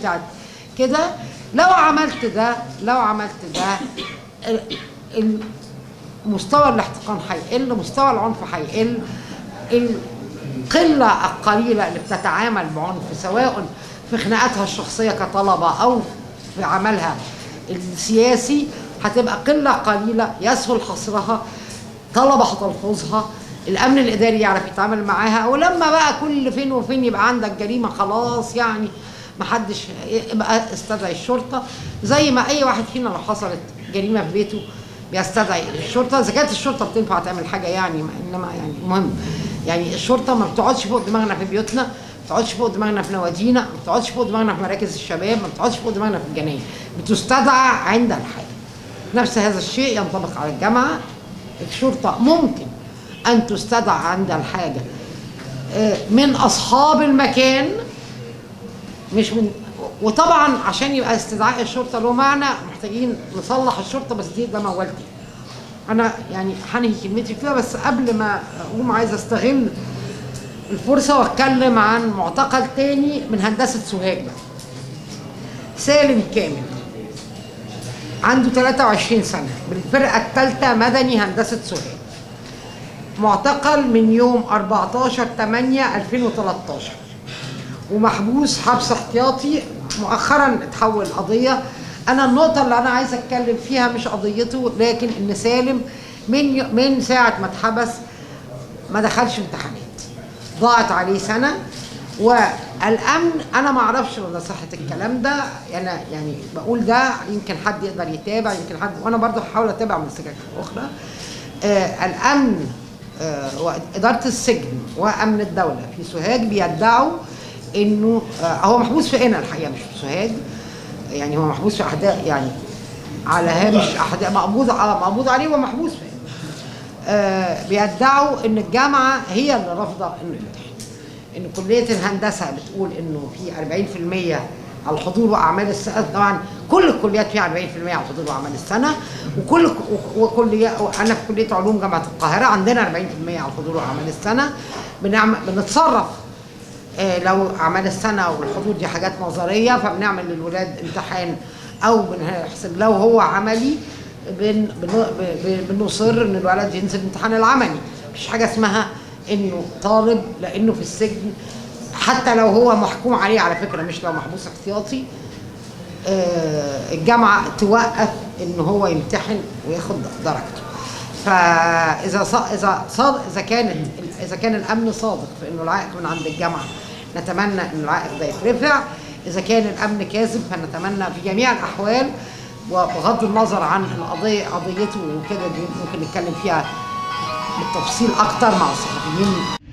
بتاعت كده لو عملت ده لو عملت ده ال- ال- مستوى الاحتقان هيقل مستوى العنف هيقل القلة القليلة اللي بتتعامل بعنف سواء في خناقاتها الشخصية كطلبة أو في عملها السياسي هتبقى قلة قليلة يسهل حصرها طلبة هتلفظها الأمن الإداري يعرف يتعامل معاها ولما بقى كل فين وفين يبقى عندك جريمة خلاص يعني محدش يبقى استدعي الشرطة زي ما أي واحد فينا لو حصلت جريمة في بيته بيستدعي الشرطة إذا كانت الشرطة بتنفع تعمل حاجة يعني إنما يعني مهم يعني الشرطة ما بتقعدش فوق دماغنا في بيوتنا ما بتقعدش فوق دماغنا في نوادينا ما بتقعدش فوق دماغنا في مراكز الشباب ما بتقعدش فوق دماغنا في الجناين بتستدعى عند الحاجة نفس هذا الشيء ينطبق على الجامعة الشرطة ممكن أن تستدعى عند الحاجة آه، من أصحاب المكان مش من وطبعا عشان يبقى استدعاء الشرطة له معنى محتاجين نصلح الشرطة بس دي ده موالتي أنا يعني هنهي كلمتي فيها بس قبل ما أقوم عايز أستغل الفرصة وأتكلم عن معتقل تاني من هندسة سوهاج بقى. سالم كامل عنده 23 سنة بالفرقة الثالثة مدني هندسة سوهاج معتقل من يوم 14 8 2013 ومحبوس حبس احتياطي مؤخرا اتحول قضية انا النقطة اللي انا عايزة اتكلم فيها مش قضيته لكن ان سالم من ي- من ساعة ما اتحبس ما دخلش امتحانات ضاعت عليه سنة والامن انا ما اعرفش ولا صحة الكلام ده انا يعني بقول ده يمكن حد يقدر يتابع يمكن حد وانا برضو هحاول اتابع من سكك اخرى آه الامن آه واداره السجن وامن الدوله في سوهاج بيدعوا انه آه هو محبوس في قنا الحقيقه مش في سوهاج يعني هو محبوس في احداث يعني على هامش احداث مقبوض آه مقبوض عليه ومحبوس في قنا آه بيدعوا ان الجامعه هي اللي رافضه انه يمتحن ان كليه الهندسه بتقول انه في 40% على الحضور واعمال السنه طبعا كل الكليات فيها 40% على الحضور واعمال السنه وكل وكليه انا في كليه علوم جامعه القاهره عندنا 40% على الحضور واعمال السنه بنعمل بنتصرف آه، لو اعمال السنه والحضور دي حاجات نظريه فبنعمل للولاد امتحان او بنحسب لو هو عملي بن بن- ب- بنصر ان الولد ينزل الامتحان العملي مفيش حاجه اسمها انه طالب لانه في السجن حتى لو هو محكوم عليه على فكره مش لو محبوس احتياطي آه، الجامعه توقف ان هو يمتحن وياخد درجته فاذا صا- اذا صاد اذا كانت اذا كان الامن صادق في انه العائق من عند الجامعه نتمنى ان العائق ده يترفع اذا كان الامن كاذب فنتمنى في جميع الاحوال وبغض النظر عن القضيه قضيته وكده دي ممكن نتكلم فيها بالتفصيل اكتر مع الصحفيين